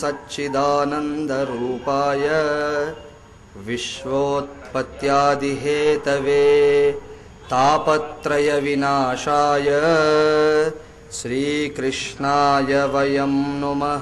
सच्चिदानन्दरूपाय विश्वोत्पत्त्यादिहेतवे तापत्रयविनाशाय श्रीकृष्णाय वयं नुमः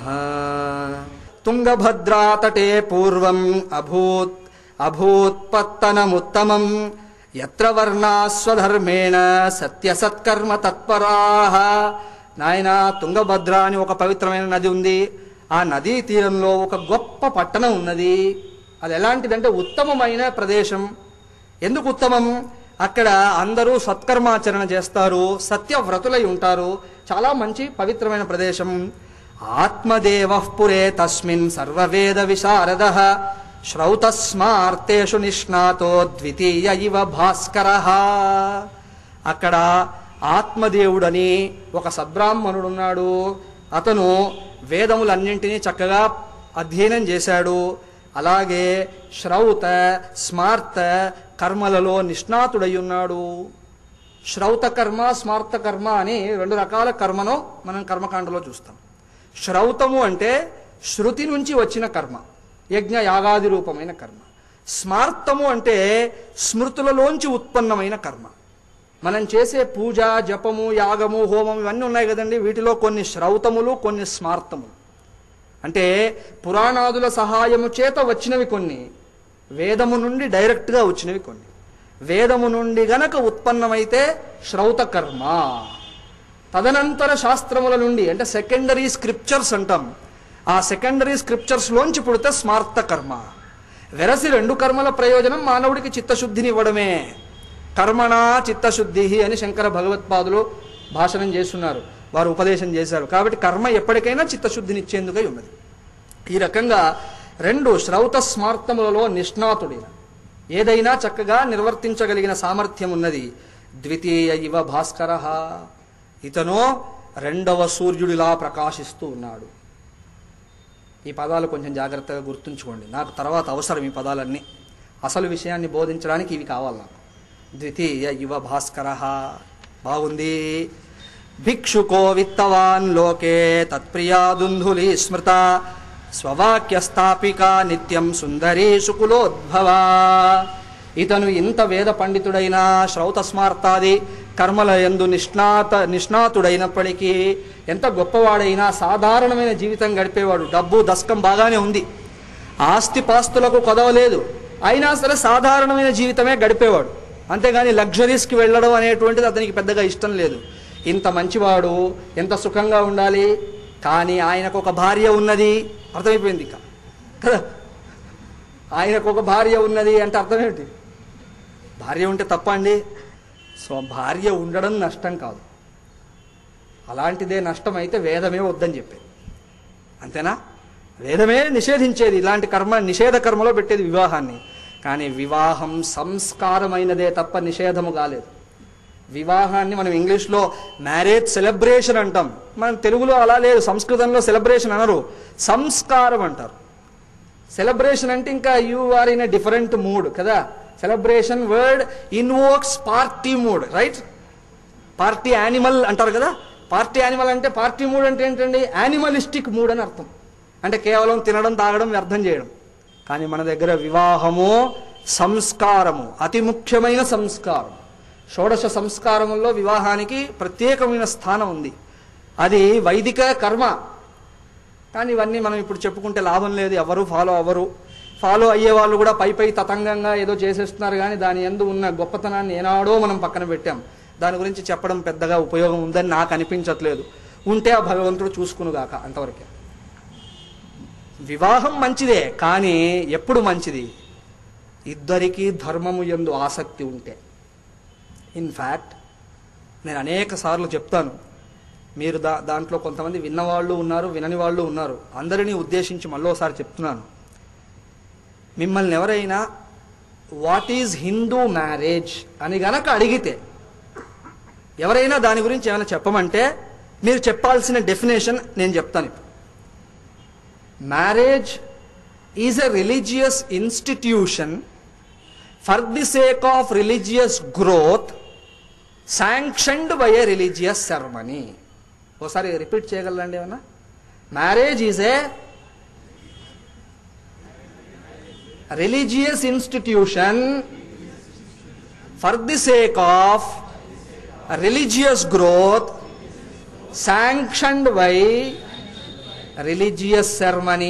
तुङ्गभद्रातटे पूर्वम् अभूत् अभूत्पत्तनमुत्तमम् यत्र వర్ణాస్వధర్మేణ సత్యసత్కర్మ తత్పరాహ నాయన తుంగభద్ర అని ఒక పవిత్రమైన నది ఉంది ఆ నదీ తీరంలో ఒక గొప్ప పట్టణం ఉన్నది అది ఎలాంటిదంటే ఉత్తమమైన ప్రదేశం ఎందుకు ఉత్తమం అక్కడ అందరూ సత్కర్మాచరణ చేస్తారు సత్యవ్రతులై ఉంటారు చాలా మంచి పవిత్రమైన ప్రదేశం ఆత్మదేవ పురే తస్మిన్ సర్వవేద విశారద శ్రౌతస్మార్తేషు నిష్ణాతో ద్వితీయ ఇవ భాస్కర అక్కడ ఆత్మదేవుడని ఒక సద్బ్రాహ్మణుడున్నాడు అతను వేదములన్నింటినీ చక్కగా అధ్యయనం చేశాడు అలాగే శ్రౌత స్మార్త కర్మలలో నిష్ణాతుడై ఉన్నాడు శ్రౌత కర్మ స్మార్త కర్మ అని రెండు రకాల కర్మను మనం కర్మకాండలో చూస్తాం శ్రౌతము అంటే శృతి నుంచి వచ్చిన కర్మ యజ్ఞ యాగాది రూపమైన కర్మ స్మార్తము అంటే స్మృతులలోంచి ఉత్పన్నమైన కర్మ మనం చేసే పూజ జపము యాగము హోమం ఇవన్నీ ఉన్నాయి కదండి వీటిలో కొన్ని శ్రౌతములు కొన్ని స్మార్తములు అంటే పురాణాదుల సహాయము చేత వచ్చినవి కొన్ని వేదము నుండి డైరెక్ట్గా వచ్చినవి కొన్ని వేదము నుండి గనక ఉత్పన్నమైతే శ్రౌత కర్మ తదనంతర శాస్త్రముల నుండి అంటే సెకండరీ స్క్రిప్చర్స్ అంటాం ఆ సెకండరీ స్క్రిప్చర్స్ లోంచి పుడితే స్మార్త కర్మ వెరసి రెండు కర్మల ప్రయోజనం మానవుడికి చిత్తశుద్ధిని ఇవ్వడమే కర్మణా చిత్తశుద్ధి అని శంకర భగవత్పాదులు భాషణం చేస్తున్నారు వారు ఉపదేశం చేశారు కాబట్టి కర్మ ఎప్పటికైనా చిత్తశుద్ధిని ఇచ్చేందుకై ఉన్నది ఈ రకంగా రెండు శ్రౌత స్మార్తములలో నిష్ణాతుడిన ఏదైనా చక్కగా నిర్వర్తించగలిగిన సామర్థ్యం ఉన్నది ద్వితీయ ఇవ భాస్కర ఇతను రెండవ సూర్యుడిలా ప్రకాశిస్తూ ఉన్నాడు ఈ పదాలు కొంచెం జాగ్రత్తగా గుర్తుంచుకోండి నాకు తర్వాత అవసరం ఈ పదాలన్నీ అసలు విషయాన్ని బోధించడానికి ఇవి కావాలి నాకు ద్వితీయ యువ భాస్కర బాగుంది భిక్షుకో విత్తవాన్ లోకే తత్ప్రియా దుంధులి స్మృత స్వవాక్య స్థాపిక నిత్యం సుందరీ శుకులోద్భవ ఇతను ఇంత వేద పండితుడైన శ్రౌత స్మార్తాది కర్మల ఎందు నిష్ణాత నిష్ణాతుడైనప్పటికీ ఎంత గొప్పవాడైనా సాధారణమైన జీవితం గడిపేవాడు డబ్బు దస్కం బాగానే ఉంది ఆస్తి పాస్తులకు కొదవలేదు అయినా సరే సాధారణమైన జీవితమే గడిపేవాడు అంతేగాని లగ్జరీస్కి వెళ్ళడం అనేటువంటిది అతనికి పెద్దగా ఇష్టం లేదు ఇంత మంచివాడు ఎంత సుఖంగా ఉండాలి కానీ ఆయనకు ఒక భార్య ఉన్నది అర్థమైపోయింది ఇక కదా ఆయనకు ఒక భార్య ఉన్నది అంటే అర్థమేంటి భార్య ఉంటే తప్ప అండి సో భార్య ఉండడం నష్టం కాదు అలాంటిదే నష్టం అయితే వేదమే వద్దని చెప్పేది అంతేనా వేదమే నిషేధించేది ఇలాంటి కర్మ నిషేధ కర్మలో పెట్టేది వివాహాన్ని కానీ వివాహం సంస్కారమైనదే తప్ప నిషేధము కాలేదు వివాహాన్ని మనం ఇంగ్లీష్లో మ్యారేజ్ సెలబ్రేషన్ అంటాం మనం తెలుగులో అలా లేదు సంస్కృతంలో సెలబ్రేషన్ అనరు సంస్కారం అంటారు సెలబ్రేషన్ అంటే ఇంకా you are in a different mood కదా celebration word invokes party mood right party animal అంటారు కదా పార్టీ యానిమల్ అంటే పార్టీ మూడ్ అంటే ఏంటండి యానిమలిస్టిక్ మూడ్ అని అర్థం అంటే కేవలం తినడం తాగడం వ్యర్థం చేయడం కానీ మన దగ్గర వివాహము సంస్కారము అతి ముఖ్యమైన సంస్కారం షోడశ సంస్కారముల్లో వివాహానికి ప్రత్యేకమైన స్థానం ఉంది అది వైదిక కర్మ కానీ ఇవన్నీ మనం ఇప్పుడు చెప్పుకుంటే లాభం లేదు ఎవరు ఫాలో అవ్వరు ఫాలో అయ్యే వాళ్ళు కూడా పై పై తతంగంగా ఏదో చేసేస్తున్నారు కానీ దాని ఎందు ఉన్న గొప్పతనాన్ని ఏనాడో మనం పక్కన పెట్టాం దాని గురించి చెప్పడం పెద్దగా ఉపయోగం ఉందని నాకు అనిపించట్లేదు ఉంటే ఆ భగవంతుడు చూసుకునుగాక అంతవరకే వివాహం మంచిదే కానీ ఎప్పుడు మంచిది ఇద్దరికీ ధర్మము ఎందు ఆసక్తి ఉంటే ఇన్ఫ్యాక్ట్ నేను అనేక సార్లు చెప్తాను మీరు దా దాంట్లో కొంతమంది విన్నవాళ్ళు ఉన్నారు వినని వాళ్ళు ఉన్నారు అందరినీ ఉద్దేశించి మళ్ళోసారి చెప్తున్నాను మిమ్మల్ని ఎవరైనా వాట్ ఈజ్ హిందూ మ్యారేజ్ అని గనక అడిగితే ఎవరైనా దాని గురించి ఏమైనా చెప్పమంటే మీరు చెప్పాల్సిన డెఫినేషన్ నేను చెప్తాను ఇప్పుడు marriage is a religious institution for the sake of religious growth sanctioned by a religious ceremony ఒకసారి రిపీట్ చేయగలండి ఏమన్నా marriage is a religious institution for the sake of religious growth sanctioned by religious ceremony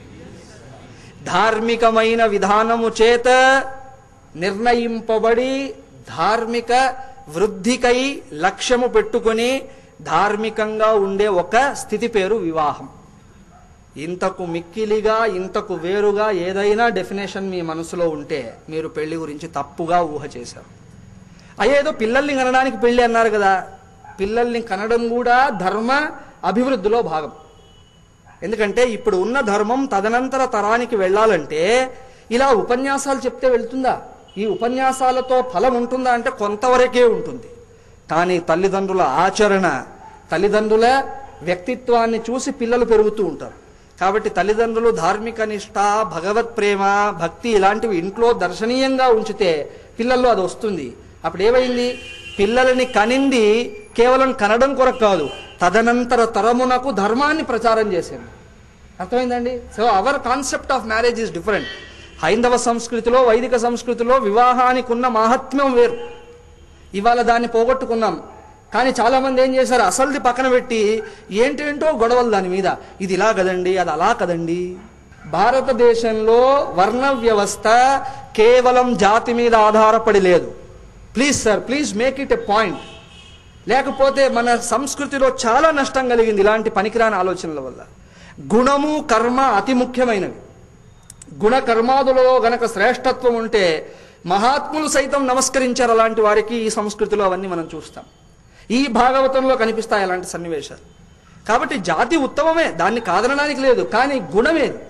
ధార్మికమైన విధానము చేత నిర్ణయింపబడి ధార్మిక వృద్ధికై లక్ష్యము పెట్టుకొని ధార్మికంగా ఉండే ఒక స్థితి పేరు వివాహం ఇంతకు మిక్కిలిగా ఇంతకు వేరుగా ఏదైనా డెఫినేషన్ మీ మనసులో ఉంటే మీరు పెళ్లి గురించి తప్పుగా ఊహ చేశారు అయ్యేదో పిల్లల్ని కనడానికి పెళ్లి అన్నారు కదా పిల్లల్ని కనడం కూడా ధర్మ అభివృద్ధిలో భాగం ఎందుకంటే ఇప్పుడు ఉన్న ధర్మం తదనంతర తరానికి వెళ్ళాలంటే ఇలా ఉపన్యాసాలు చెప్తే వెళ్తుందా ఈ ఉపన్యాసాలతో ఫలం ఉంటుందా అంటే కొంతవరకే ఉంటుంది కానీ తల్లిదండ్రుల ఆచరణ తల్లిదండ్రుల వ్యక్తిత్వాన్ని చూసి పిల్లలు పెరుగుతూ ఉంటారు కాబట్టి తల్లిదండ్రులు ధార్మిక నిష్ఠ భగవత్ ప్రేమ భక్తి ఇలాంటివి ఇంట్లో దర్శనీయంగా ఉంచితే పిల్లల్లో అది వస్తుంది అప్పుడు ఏమైంది పిల్లలని కనింది కేవలం కనడం కొరకు కాదు తదనంతర తరమునకు ధర్మాన్ని ప్రచారం చేసేది అర్థమైందండి so our concept of marriage is different హైందవ సంస్కృతిలో వైదిక సంస్కృతిలో వివాహానికి ఉన్న మాహాత్మ్యం వేరు ఇవాళ దాన్ని పోగొట్టుకున్నాం కానీ చాలా మంది ఏం చేశారు అసలుది పక్కన పెట్టి ఏంటేంటో గొడవలు దాని మీద ఇది ఇలా కదండి అది అలా కదండి భారతదేశంలో వర్ణ వ్యవస్థ కేవలం జాతి మీద ఆధారపడి లేదు please sir please make it a point లేకపోతే మన సంస్కృతిలో చాలా నష్టం కలిగింది ఇలాంటి పనికిరాని ఆలోచనల వల్ల గుణము కర్మ అతి ముఖ్యమైనవి గుణ కర్మాదులలో గనక శ్రేష్టత్వం ఉంటే మహాత్ములు సైతం నమస్కరించారు అలాంటి వారికి ఈ సంస్కృతిలో అవన్నీ మనం చూస్తాం ఈ భాగవతంలో కనిపిస్తాయి అలాంటి సన్నివేశాలు కాబట్టి జాతి ఉత్తమమే దాన్ని కాదనడానికి లేదు కానీ గుణమేది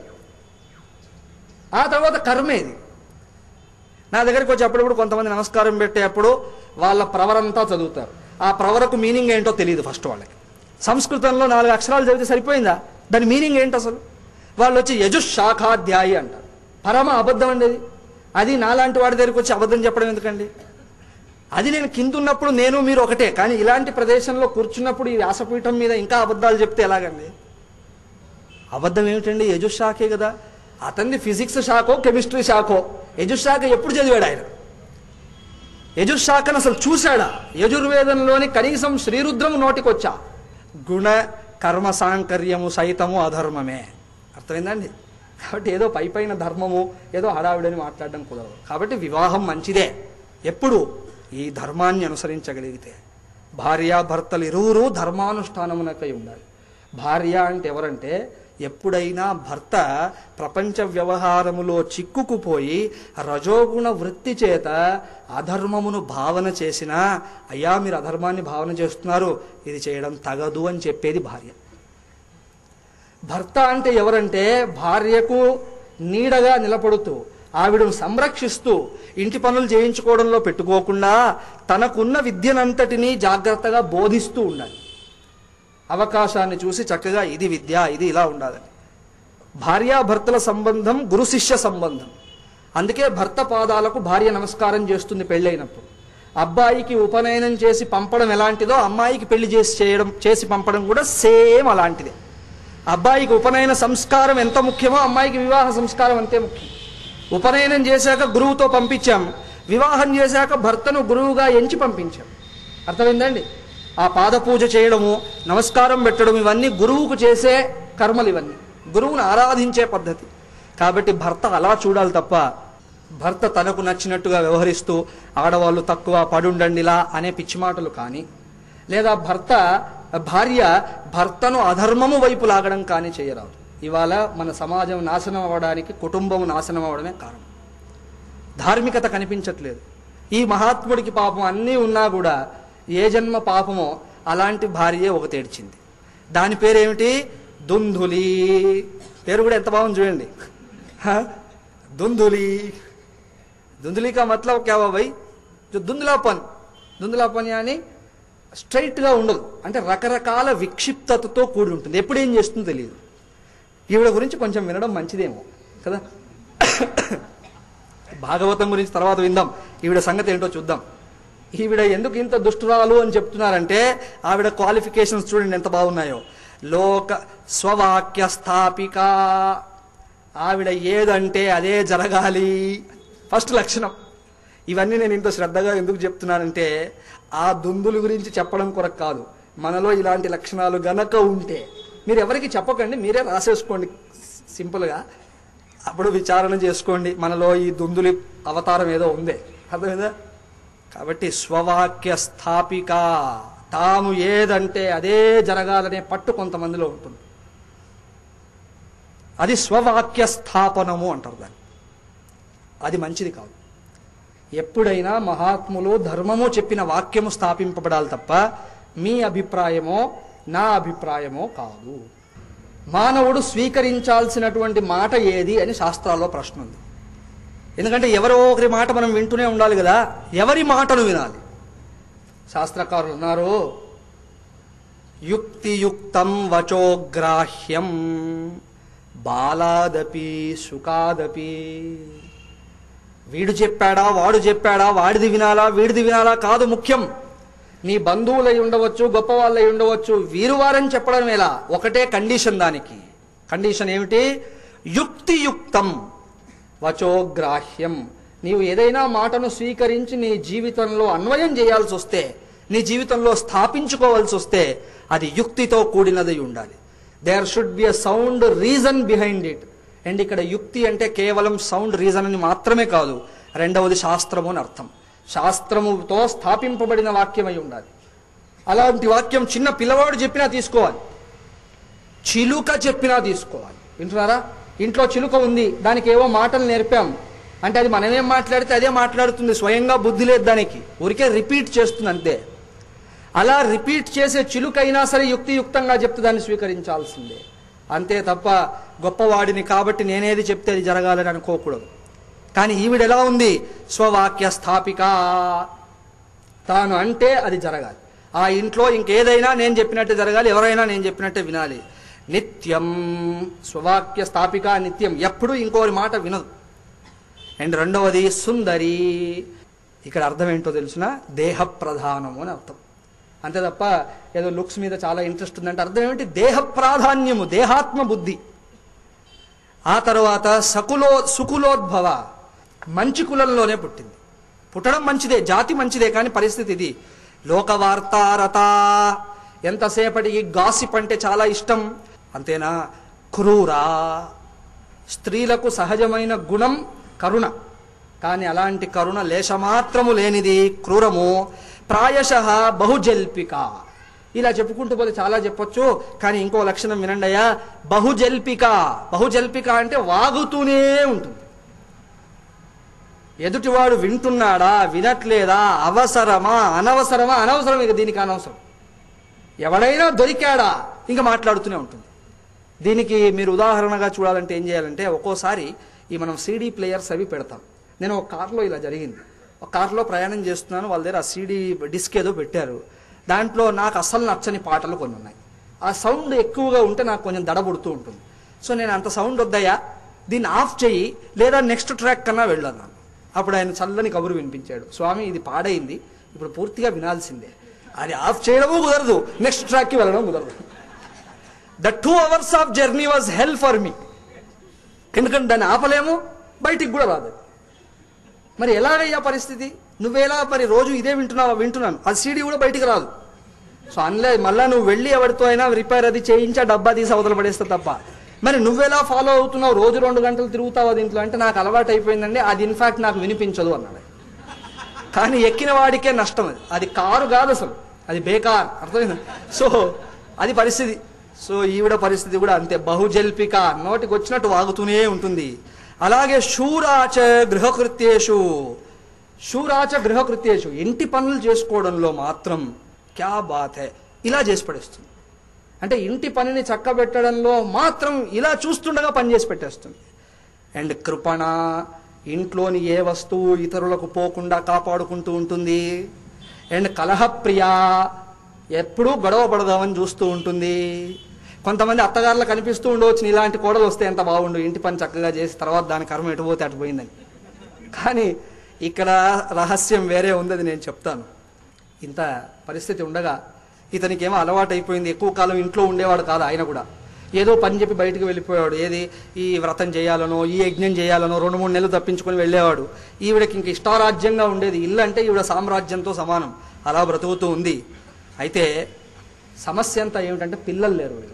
ఆ తర్వాత కర్మేది నా దగ్గరికి వచ్చి అప్పుడప్పుడు కొంతమంది నమస్కారం పెట్టేప్పుడు వాళ్ళ ప్రవరంతా చదువుతారు ఆ ప్రవరకు మీనింగ్ ఏంటో తెలియదు ఫస్ట్ వాళ్ళకి సంస్కృతంలో నాలుగు అక్షరాలు చదివితే సరిపోయిందా దాని మీనింగ్ ఏంటి అసలు వాళ్ళు వచ్చి యజుశాఖాధ్యాయి అంటారు పరమ అబద్ధం అండి అది అది నాలాంటి వాడి దగ్గరికి వచ్చి అబద్ధం చెప్పడం ఎందుకండి అది నేను కింద ఉన్నప్పుడు నేను మీరు ఒకటే కానీ ఇలాంటి ప్రదేశంలో కూర్చున్నప్పుడు ఈ వ్యాసపీఠం మీద ఇంకా అబద్ధాలు చెప్తే ఎలాగండి అబద్ధం ఏమిటండి యజుశాఖే కదా అతన్ని ఫిజిక్స్ శాఖో కెమిస్ట్రీ శాఖో యజుశాఖ ఎప్పుడు చదివాడు ఆయన యజుశాఖను అసలు చూశాడా యజుర్వేదంలోని కనీసం శ్రీరుద్రము నోటికొచ్చా గుణ కర్మ సాంకర్యము సైతము అధర్మమే అర్థమైందండి కాబట్టి ఏదో పై పైన ధర్మము ఏదో హడావిడని మాట్లాడడం కుదరదు కాబట్టి వివాహం మంచిదే ఎప్పుడు ఈ ధర్మాన్ని అనుసరించగలిగితే భార్యాభర్తలు ఇరువురు ధర్మానుష్ఠానమునకై ఉండాలి భార్య అంటే ఎవరంటే ఎప్పుడైనా భర్త ప్రపంచ వ్యవహారములో చిక్కుకుపోయి రజోగుణ వృత్తి చేత అధర్మమును భావన చేసినా అయ్యా మీరు అధర్మాన్ని భావన చేస్తున్నారు ఇది చేయడం తగదు అని చెప్పేది భార్య భర్త అంటే ఎవరంటే భార్యకు నీడగా నిలబడుతూ ఆవిడను సంరక్షిస్తూ ఇంటి పనులు చేయించుకోవడంలో పెట్టుకోకుండా తనకున్న విద్యనంతటినీ జాగ్రత్తగా బోధిస్తూ ఉండాలి అవకాశాన్ని చూసి చక్కగా ఇది విద్య ఇది ఇలా ఉండాలని భార్యాభర్తల సంబంధం గురు శిష్య సంబంధం అందుకే భర్త పాదాలకు భార్య నమస్కారం చేస్తుంది పెళ్ళైనప్పుడు అబ్బాయికి ఉపనయనం చేసి పంపడం ఎలాంటిదో అమ్మాయికి పెళ్లి చేసి చేయడం చేసి పంపడం కూడా సేమ్ అలాంటిదే అబ్బాయికి ఉపనయన సంస్కారం ఎంత ముఖ్యమో అమ్మాయికి వివాహ సంస్కారం అంతే ముఖ్యం ఉపనయనం చేశాక గురువుతో పంపించాం వివాహం చేశాక భర్తను గురువుగా ఎంచి పంపించాం అర్థమైందండి ఆ పాద పూజ చేయడము నమస్కారం పెట్టడం ఇవన్నీ గురువుకు చేసే కర్మలు ఇవన్నీ గురువును ఆరాధించే పద్ధతి కాబట్టి భర్త అలా చూడాలి తప్ప భర్త తనకు నచ్చినట్టుగా వ్యవహరిస్తూ ఆడవాళ్ళు తక్కువ పడుండండిలా అనే పిచ్చి మాటలు కానీ లేదా భర్త భార్య భర్తను అధర్మము వైపు లాగడం కానీ చేయరాదు ఇవాళ మన సమాజం నాశనం అవ్వడానికి కుటుంబం నాశనం అవ్వడమే కారణం ధార్మికత కనిపించట్లేదు ఈ మహాత్ముడికి పాపం అన్నీ ఉన్నా కూడా ఏ జన్మ పాపమో అలాంటి భార్యే ఒక తేడ్చింది దాని పేరేమిటి దుందులి పేరు కూడా ఎంత బాగుంది చూడండి హ? దుందులి దుందులి కా మతలబ్ క్యా హువా భయ్ जो దుందులాపన్ దుందులాపన్ అని స్ట్రైట్గా ఉండదు అంటే రకరకాల విక్షిప్తతతో కూడి ఉంటుంది ఎప్పుడు ఏం చేస్తుందో తెలియదు ఈవిడ గురించి కొంచెం వినడం మంచిదేమో కదా భాగవతం గురించి తర్వాత విందాం ఈవిడ సంగతి ఏంటో చూద్దాం ఈవిడ ఎందుకు ఇంత దుష్టురాలు అని చెప్తున్నారంటే ఆవిడ క్వాలిఫికేషన్స్ చూడండి ఎంత బాగున్నాయో లోక స్వవాక్య స్థాపిక ఆవిడ ఏదంటే అదే జరగాలి ఫస్ట్ లక్షణం ఇవన్నీ నేను ఇంత శ్రద్ధగా ఎందుకు చెప్తున్నానంటే ఆ దుందుల గురించి చెప్పడం కొరకు కాదు మనలో ఇలాంటి లక్షణాలు గనక ఉంటే మీరు ఎవరికి చెప్పకండి మీరే రాసేసుకోండి సింపుల్గా అప్పుడు విచారణ చేసుకోండి మనలో ఈ దుందులి అవతారం ఏదో ఉంది అర్థమైందా కాబట్టి స్వవాక్య స్థాపిక తాము ఏదంటే అదే జరగాలనే పట్టు కొంతమందిలో ఉంటుంది అది స్వవాక్య స్థాపనము అంటారు దాన్ని అది మంచిది కాదు ఎప్పుడైనా మహాత్ములు ధర్మము చెప్పిన వాక్యము స్థాపింపబడాలి తప్ప మీ అభిప్రాయమో నా అభిప్రాయమో కాదు మానవుడు స్వీకరించాల్సినటువంటి మాట ఏది అని శాస్త్రాల్లో ప్రశ్న ఉంది ఎందుకంటే ఎవరో ఒకరి మాట మనం వింటూనే ఉండాలి కదా ఎవరి మాటను వినాలి శాస్త్రకారులు ఉన్నారు యుక్తియుక్తం వచోగ్రాహ్యం బాలాదపి సుఖాదపి వీడు చెప్పాడా వాడు చెప్పాడా వాడిది వినాలా వీడిది వినాలా కాదు ముఖ్యం నీ బంధువులై ఉండవచ్చు గొప్ప వాళ్ళై ఉండవచ్చు వీరు వారని చెప్పడం ఎలా ఒకటే కండిషన్ దానికి కండిషన్ ఏమిటి యుక్తియుక్తం వచోగ్రాహ్యం నీవు ఏదైనా మాటను స్వీకరించి నీ జీవితంలో అన్వయం చేయాల్సి వస్తే నీ జీవితంలో స్థాపించుకోవాల్సి వస్తే అది యుక్తితో కూడినది ఉండాలి there should be a sound reason behind it and ఇక్కడ యుక్తి అంటే కేవలం సౌండ్ రీజన్ అని మాత్రమే కాదు రెండవది శాస్త్రము అని అర్థం శాస్త్రముతో స్థాపింపబడిన వాక్యమై ఉండాలి అలాంటి వాక్యం చిన్న పిల్లవాడు చెప్పినా తీసుకోవాలి చిలుక చెప్పినా తీసుకోవాలి వింటున్నారా ఇంట్లో చిలుక ఉంది దానికి ఏవో మాటలు నేర్పాం అంటే అది మనమేం మాట్లాడితే అదే మాట్లాడుతుంది స్వయంగా బుద్ధి లేదు దానికి ఊరికే రిపీట్ చేస్తుంది అంతే అలా రిపీట్ చేసే చిలుకైనా సరే యుక్తియుక్తంగా చెప్తే దాన్ని స్వీకరించాల్సిందే అంతే తప్ప గొప్పవాడిని కాబట్టి నేనేది చెప్తే అది జరగాలని అనుకోకూడదు కానీ ఈవిడ ఎలా ఉంది స్వవాక్య స్థాపిక తాను అంటే అది జరగాలి ఆ ఇంట్లో ఇంకేదైనా నేను చెప్పినట్టే జరగాలి ఎవరైనా నేను చెప్పినట్టే వినాలి నిత్యం స్వవాక్య స్థాపిక నిత్యం ఎప్పుడు ఇంకోరి మాట వినదు అండ్ రెండవది సుందరి ఇక్కడ అర్థం ఏంటో తెలుసిన దేహ ప్రధానము అని అర్థం అంతే తప్ప ఏదో లుక్స్ మీద చాలా ఇంట్రెస్ట్ ఉందంటే అర్థం ఏమిటి దేహ ప్రాధాన్యము దేహాత్మ బుద్ధి ఆ తర్వాత సకులో సుకులోద్భవ మంచి కులంలోనే పుట్టింది పుట్టడం మంచిదే జాతి మంచిదే కానీ పరిస్థితి ఇది లోకవార్తారత ఎంతసేపటికి గాసిప్ అంటే చాలా ఇష్టం అంతేనా క్రూరా స్త్రీలకు సహజమైన గుణం కరుణ కానీ అలాంటి కరుణ లేశమాత్రము లేనిది క్రూరము ప్రాయశ బహుజల్పిక ఇలా చెప్పుకుంటూ పోతే చాలా చెప్పొచ్చు కానీ ఇంకో లక్షణం వినండి అయ్యా బహుజల్పిక బహుజల్పిక అంటే వాగుతూనే ఉంటుంది ఎదుటివాడు వింటున్నాడా వినట్లేదా అవసరమా అనవసరమా అనవసరం ఇక దీనికి అనవసరం ఎవడైనా దొరికాడా ఇంకా మాట్లాడుతూనే ఉంటుంది దీనికి మీరు ఉదాహరణగా చూడాలంటే ఏం చేయాలంటే ఒక్కోసారి ఈ మనం సీడీ ప్లేయర్స్ అవి పెడతాం నేను ఒక కార్లో ఇలా జరిగింది ఒక కార్లో ప్రయాణం చేస్తున్నాను వాళ్ళ దగ్గర ఆ సీడీ డిస్క్ ఏదో పెట్టారు దాంట్లో నాకు అసలు నచ్చని పాటలు కొన్ని ఉన్నాయి ఆ సౌండ్ ఎక్కువగా ఉంటే నాకు కొంచెం దడబుడుతూ ఉంటుంది సో నేను అంత సౌండ్ వద్దయ్యా దీన్ని ఆఫ్ చెయ్యి లేదా నెక్స్ట్ ట్రాక్ కన్నా వెళ్ళన్నాను అప్పుడు ఆయన చల్లని కబురు వినిపించాడు స్వామి ఇది పాడైంది ఇప్పుడు పూర్తిగా వినాల్సిందే అది ఆఫ్ చేయడము కుదరదు నెక్స్ట్ ట్రాక్కి వెళ్ళడం కుదరదు the two hours of journey was hell for me ఎందుకంటే దాన్ని ఆపలేము బయటికి కూడా రాదు మరి ఎలాగయ్యా పరిస్థితి నువ్వేలా మరి రోజు ఇదే వింటున్నావా వింటున్నాను అది సీడీ కూడా బయటికి రాదు సో అన్లే మళ్ళా నువ్వు వెళ్ళి ఎవరితో అయినా రిపేర్ అది చేయించా డబ్బా తీసి అవతల పడేస్తా తప్ప మరి నువ్వెలా ఫాలో అవుతున్నావు రోజు రెండు గంటలు తిరుగుతావా దీంట్లో అంటే నాకు అలవాటు అయిపోయిందండి అది ఇన్ఫాక్ట్ నాకు వినిపించదు అన్నాడు కానీ ఎక్కిన వాడికే నష్టం అది అది కారు కాదు అసలు అది బేకార్ అర్థమైంది సో అది పరిస్థితి సో ఈవిడ పరిస్థితి కూడా అంతే బహుజల్పిక నోటికి వచ్చినట్టు వాగుతూనే ఉంటుంది అలాగే శూరాచ గృహకృత్యేషు శూరాచ గృహకృత్యేషు ఇంటి పనులు చేసుకోవడంలో మాత్రం క్యా బాత్ హై ఇలా చేసి పడేస్తుంది అంటే ఇంటి పనిని చక్కబెట్టడంలో మాత్రం ఇలా చూస్తుండగా పని చేసి పెట్టేస్తుంది అండ్ కృపణ ఇంట్లోని ఏ వస్తువు ఇతరులకు పోకుండా కాపాడుకుంటూ ఉంటుంది అండ్ కలహప్రియ ఎప్పుడూ గొడవ పడదామని చూస్తూ ఉంటుంది కొంతమంది అత్తగారులు కనిపిస్తూ ఉండవచ్చు ఇలాంటి కోడలు వస్తే ఎంత బాగుండు ఇంటి పని చక్కగా చేసి తర్వాత దాని కర్మ ఎటు పోతే అటు పోయిందని కానీ ఇక్కడ రహస్యం వేరే ఉంది అది నేను చెప్తాను ఇంత పరిస్థితి ఉండగా ఇతనికి ఏమో అలవాటు అయిపోయింది ఎక్కువ కాలం ఇంట్లో ఉండేవాడు కాదు ఆయన కూడా ఏదో పని చెప్పి బయటకు వెళ్ళిపోయాడు ఏది ఈ వ్రతం చేయాలనో ఈ యజ్ఞం చేయాలనో రెండు మూడు నెలలు తప్పించుకొని వెళ్ళేవాడు ఈవిడకి ఇంక ఇష్టారాజ్యంగా ఉండేది ఇల్లు అంటే ఈవిడ సామ్రాజ్యంతో సమానం అలా బ్రతుకుతూ ఉంది అయితే సమస్య అంతా ఏమిటంటే పిల్లలు లేరు వీళ్ళకి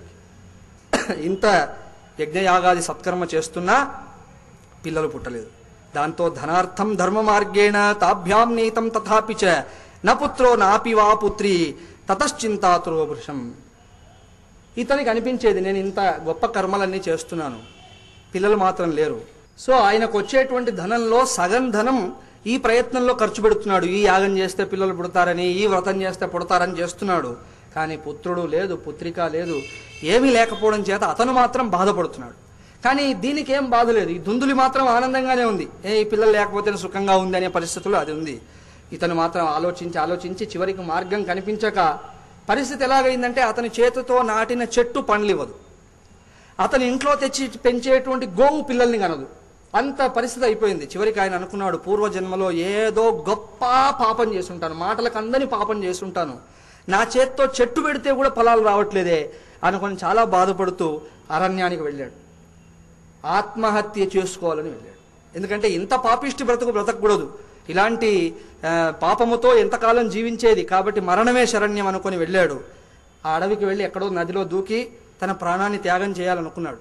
ఇంత యజ్ఞయాగాది సత్కర్మ చేస్తున్నా పిల్లలు పుట్టలేదు దాంతో ధనార్థం ధర్మ మార్గేణ తాభ్యాం నీతం తథాపి చ న పుత్రో నాపి వా పుత్రి తతశ్చింతాతురో వృషం ఇతనికి అనిపించేది నేను ఇంత గొప్ప కర్మలన్నీ చేస్తున్నాను పిల్లలు మాత్రం లేరు సో ఆయనకు వచ్చేటువంటి ధనంలో సగం ధనం ఈ ప్రయత్నంలో ఖర్చు పెడుతున్నాడు ఈ యాగం చేస్తే పిల్లలు పుడతారని ఈ వ్రతం చేస్తే పుడతారని చేస్తున్నాడు కానీ పుత్రుడు లేదు పుత్రిక లేదు ఏమీ లేకపోవడం చేత అతను మాత్రం బాధపడుతున్నాడు కానీ దీనికి ఏం బాధ లేదు ఈ దుందులి మాత్రం ఆనందంగానే ఉంది ఏ ఈ పిల్లలు లేకపోతే సుఖంగా ఉంది అనే పరిస్థితుల్లో అది ఉంది ఇతను మాత్రం ఆలోచించి ఆలోచించి చివరికి మార్గం కనిపించక పరిస్థితి ఎలాగైందంటే అతని చేతితో నాటిన చెట్టు పండ్లివ్వదు అతని ఇంట్లో తెచ్చి పెంచేటువంటి గోవు పిల్లల్ని కనదు అంత పరిస్థితి అయిపోయింది చివరికి ఆయన అనుకున్నాడు పూర్వజన్మలో ఏదో గొప్ప పాపం చేసుంటాను మాటలకు అందని పాపం చేసుంటాను నా చేత్తో చెట్టు పెడితే కూడా ఫలాలు రావట్లేదే అనుకొని చాలా బాధపడుతూ అరణ్యానికి వెళ్ళాడు ఆత్మహత్య చేసుకోవాలని వెళ్ళాడు ఎందుకంటే ఇంత పాపిష్టి బ్రతుకు బ్రతకూడదు ఇలాంటి ఆ, పాపముతో ఎంతకాలం జీవించేది కాబట్టి మరణమే శరణ్యం అనుకొని వెళ్ళాడు ఆ అడవికి వెళ్ళి ఎక్కడో నదిలో దూకి తన ప్రాణాన్ని త్యాగం చేయాలనుకున్నాడు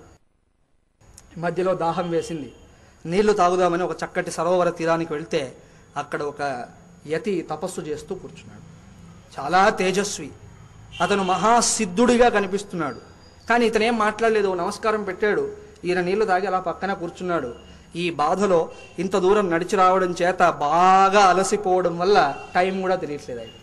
మధ్యలో దాహం వేసింది నీళ్లు తాగుదామని ఒక చక్కటి సరోవర తీరానికి వెళ్తే అక్కడ ఒక యతి తపస్సు చేస్తూ కూర్చున్నాడు చాలా తేజస్వి అతను మహాసిద్ధుడిగా కనిపిస్తున్నాడు కానీ ఇతనేం మాట్లాడలేదు ఓ నమస్కారం పెట్టాడు ఈయన నీళ్లు తాగి అలా పక్కన కూర్చున్నాడు ఈ బాధలో ఇంత దూరం నడిచి రావడం చేత బాగా అలసిపోవడం వల్ల టైం కూడా తెలియట్లేదు ఆయన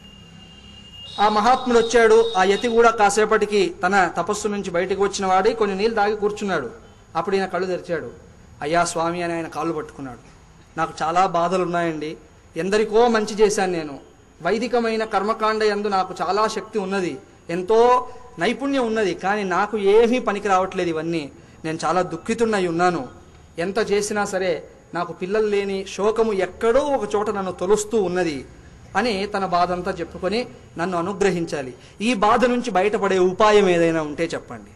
ఆ మహాత్ముడు వచ్చాడు ఆ యతి కూడా కాసేపటికి తన తపస్సు నుంచి బయటకు వచ్చిన వాడి కొన్ని నీళ్ళు తాగి కూర్చున్నాడు అప్పుడు ఈయన కళ్ళు తెరిచాడు అయ్యా స్వామి అని ఆయన కాళ్ళు పట్టుకున్నాడు నాకు చాలా బాధలు ఉన్నాయండి ఎందరికో మంచి చేశాను నేను వైదికమైన కర్మకాండ యందు నాకు చాలా శక్తి ఉన్నది ఎంతో నైపుణ్యం ఉన్నది కానీ నాకు ఏమీ పనికి రావట్లేదు ఇవన్నీ నేను చాలా దుఃఖితున్నై ఉన్నాను ఎంత చేసినా సరే నాకు పిల్లలు లేని శోకము ఎక్కడో ఒక చోట నన్ను తొలుస్తూ ఉన్నది అని తన బాధ అంతా చెప్పుకొని నన్ను అనుగ్రహించాలి ఈ బాధ నుంచి బయటపడే ఉపాయం ఏదైనా ఉంటే చెప్పండి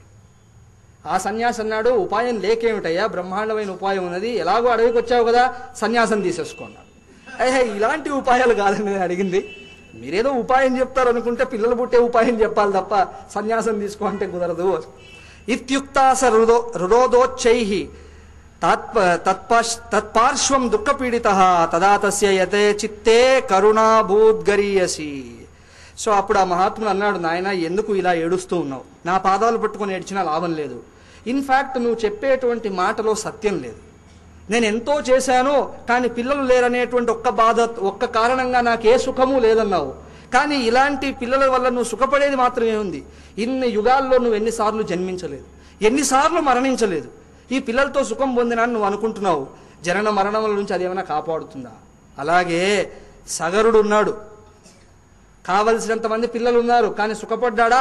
ఆ సన్యాసి అన్నాడు ఉపాయం లేకేమిటయ్యా బ్రహ్మాండమైన ఉపాయం ఉన్నది ఎలాగో అడవికి వచ్చావు కదా సన్యాసం తీసేసుకున్నాడు అయ్యా ఇలాంటి ఉపాయాలు కాదని నేను అడిగింది మీరేదో ఉపాయం చెప్తారు అనుకుంటే పిల్లలు పుట్టే ఉపాయం చెప్పాలి తప్ప సన్యాసం తీసుకో అంటే కుదరదు ఇత్యుక్తాస రుదో రురోదోచ్చై తాత్ప తత్పశ్ తత్పార్శ్వం దుఃఖపీడిత తదా తస్య యతే చిత్తే కరుణాభూద్గరీయసి సో అప్పుడు ఆ మహాత్ముడు అన్నాడు నాయన ఎందుకు ఇలా ఏడుస్తూ ఉన్నావు నా పాదాలు పట్టుకొని ఏడ్చినా లాభం లేదు ఇన్ఫ్యాక్ట్ నువ్వు చెప్పేటువంటి మాటలో సత్యం లేదు నేను ఎంతో చేశాను కానీ పిల్లలు లేరనేటువంటి ఒక్క బాధ ఒక్క కారణంగా నాకు ఏ సుఖము లేదన్నావు కానీ ఇలాంటి పిల్లల వల్ల నువ్వు సుఖపడేది మాత్రమే ఉంది ఇన్ని యుగాల్లో నువ్వు ఎన్నిసార్లు జన్మించలేదు ఎన్నిసార్లు మరణించలేదు ఈ పిల్లలతో సుఖం పొందినాన్ని నువ్వు అనుకుంటున్నావు జనన మరణముల నుంచి అదేమైనా కాపాడుతుందా అలాగే సగరుడు ఉన్నాడు కావలసినంత మంది పిల్లలు ఉన్నారు కానీ సుఖపడ్డాడా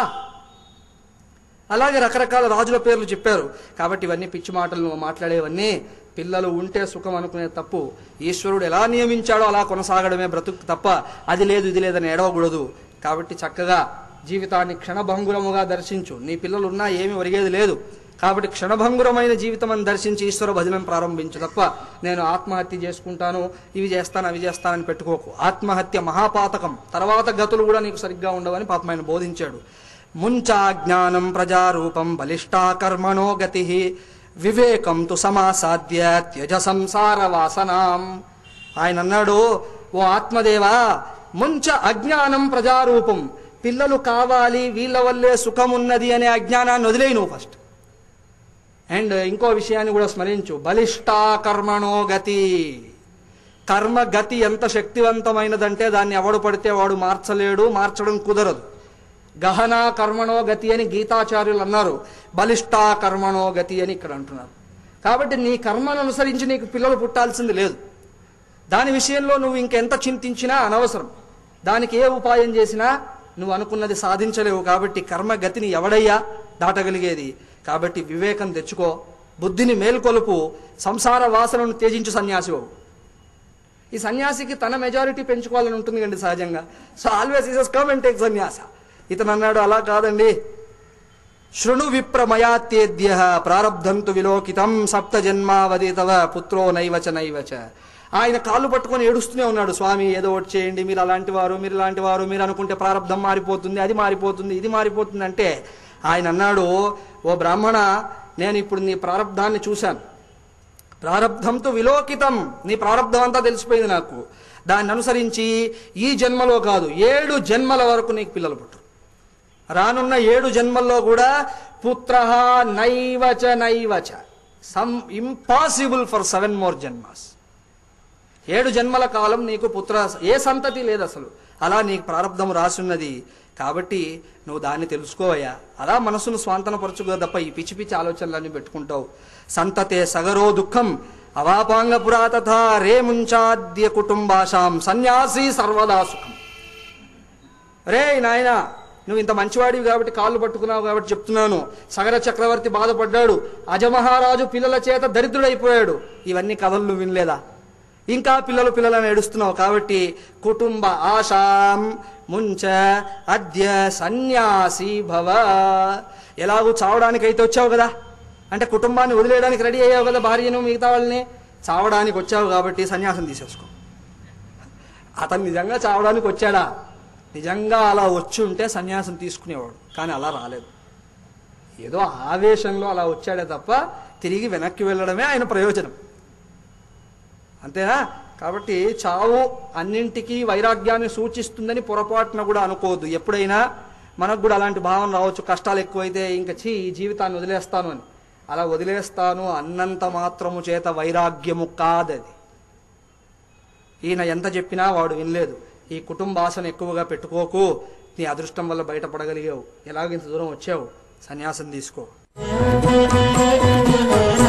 అలాగే రకరకాల రాజుల పేర్లు చెప్పారు కాబట్టి ఇవన్నీ పిచ్చి మాటలు నువ్వు మాట్లాడేవన్నీ పిల్లలు ఉంటే సుఖం అనుకునే తప్పు ఈశ్వరుడు ఎలా నియమించాడో అలా కొనసాగడమే బ్రతుకు తప్ప అది లేదు ఇది లేదని ఏడవకూడదు కాబట్టి చక్కగా జీవితాన్ని క్షణభంగురముగా దర్శించు నీ పిల్లలు ఉన్నా ఏమీ ఒరిగేది లేదు కాబట్టి క్షణభంగురమైన జీవితం అని దర్శించి ఈశ్వర భజనం ప్రారంభించు తప్ప నేను ఆత్మహత్య చేసుకుంటాను ఇవి చేస్తాను అవి చేస్తానని పెట్టుకోకు ఆత్మహత్య మహాపాతకం తర్వాత గతులు కూడా నీకు సరిగ్గా ఉండవని పాపం ఆయన బోధించాడు ముంచా జ్ఞానం ప్రజారూపం బలిష్టా కర్మణో గతి వివేకం తు సమాసాద్య త్యజ సంసార వాసనాం ఆయన అన్నాడు ఓ ఆత్మదేవా ముంచ అజ్ఞానం ప్రజారూపం పిల్లలు కావాలి వీళ్ళ వల్లే సుఖం ఉన్నది అనే అజ్ఞానాన్ని వదిలేయి నువ్వు ఫస్ట్ అండ్ ఇంకో విషయాన్ని కూడా స్మరించు బలిష్టా కర్మణో గతి కర్మ గతి ఎంత శక్తివంతమైనదంటే దాన్ని ఎవడు పడితే వాడు మార్చలేడు మార్చడం కుదరదు గహన కర్మణో గతి అని గీతాచార్యులు అన్నారు బలిష్టా కర్మణో గతి అని ఇక్కడ అంటున్నారు కాబట్టి నీ కర్మను అనుసరించి నీకు పిల్లలు పుట్టాల్సింది లేదు దాని విషయంలో నువ్వు ఇంకెంత చింతించినా అనవసరం దానికి ఏ ఉపాయం చేసినా నువ్వు అనుకున్నది సాధించలేవు కాబట్టి కర్మ గతిని ఎవడయ్యా దాటగలిగేది కాబట్టి వివేకం తెచ్చుకో బుద్ధిని మేల్కొలుపు సంసార వాసనను త్యజించు సన్యాసివు ఈ సన్యాసికి తన మెజారిటీ పెంచుకోవాలని ఉంటుంది కండి సహజంగా సో ఆల్వేస్ ఈసెస్ కమ్ అండ్ టేక్ సన్యాస ఇతను అన్నాడు అలా కాదండి శృణు విప్రమయాత్యేద్య ప్రారబ్ధంతు విలోకితం సప్త జన్మావధి తవ పుత్రో నైవచ నైవచ ఆయన కాళ్ళు పట్టుకొని ఏడుస్తూనే ఉన్నాడు స్వామి ఏదో ఒకటి చేయండి మీరు అలాంటి వారు మీరు ఇలాంటి వారు మీరు అనుకుంటే ప్రారంధం మారిపోతుంది అది మారిపోతుంది ఇది మారిపోతుంది అంటే ఆయన అన్నాడు ఓ బ్రాహ్మణ నేను ఇప్పుడు నీ ప్రారంధాన్ని చూశాను ప్రారంధంతో విలోకితం నీ ప్రారంధం అంతా తెలిసిపోయింది నాకు దాన్ని అనుసరించి ఈ జన్మలో కాదు ఏడు జన్మల వరకు నీకు పిల్లలు పుట్టరు రానున్న ఏడు జన్మల్లో కూడా పుత్ర నైవచ నైవచ some impossible for seven more జన్మాస్ ఏడు జన్మల కాలం నీకు పుత్ర ఏ సంతతి లేదు అసలు అలా నీకు ప్రారంధం రాసున్నది కాబట్టి నువ్వు దాన్ని తెలుసుకోవయ్యా అలా మనసును స్వాంతనపరచుకో తప్ప ఈ పిచ్చి పిచ్చి ఆలోచనలన్నీ పెట్టుకుంటావు సంతతే సగరో దుఃఖం అవాపాంగ పురాతథ రే ముంచాద్య కుటుంబాశాం సన్యాసి సర్వదా సుఖం రే నాయన నువ్వు ఇంత మంచివాడివి కాబట్టి కాళ్ళు పట్టుకున్నావు కాబట్టి చెప్తున్నాను సగర చక్రవర్తి బాధపడ్డాడు అజమహారాజు పిల్లల చేత దరిద్రుడైపోయాడు ఇవన్నీ కథలు నువ్వు వినలేదా ఇంకా పిల్లలు పిల్లలను ఏడుస్తున్నావు కాబట్టి కుటుంబ ఆశాం ముంచ అద్య సన్యాసి భవ ఎలాగూ చావడానికి అయితే వచ్చావు కదా అంటే కుటుంబాన్ని వదిలేయడానికి రెడీ అయ్యావు కదా భార్యను మిగతా వాళ్ళని చావడానికి వచ్చావు కాబట్టి సన్యాసం తీసేసుకో అతను నిజంగా చావడానికి వచ్చాడా నిజంగా అలా వచ్చి ఉంటే సన్యాసం తీసుకునేవాడు కానీ అలా రాలేదు ఏదో ఆవేశంలో అలా వచ్చాడే తప్ప తిరిగి వెనక్కి వెళ్ళడమే ఆయన ప్రయోజనం అంతేనా కాబట్టి చావు అన్నింటికీ వైరాగ్యాన్ని సూచిస్తుందని పొరపాటున కూడా అనుకోవద్దు ఎప్పుడైనా మనకు కూడా అలాంటి భావన రావచ్చు కష్టాలు ఎక్కువైతే ఇంకా చీ ఈ జీవితాన్ని వదిలేస్తాను అని అలా వదిలేస్తాను అన్నంత మాత్రము చేత వైరాగ్యము కాదది ఈయన ఎంత చెప్పినా వాడు వినలేదు ఈ కుటుంబాసన ఎక్కువగా పెట్టుకోకు నీ అదృష్టం వల్ల బయటపడగలిగావు ఎలాగ ఇంత దూరం వచ్చావు సన్యాసం తీసుకో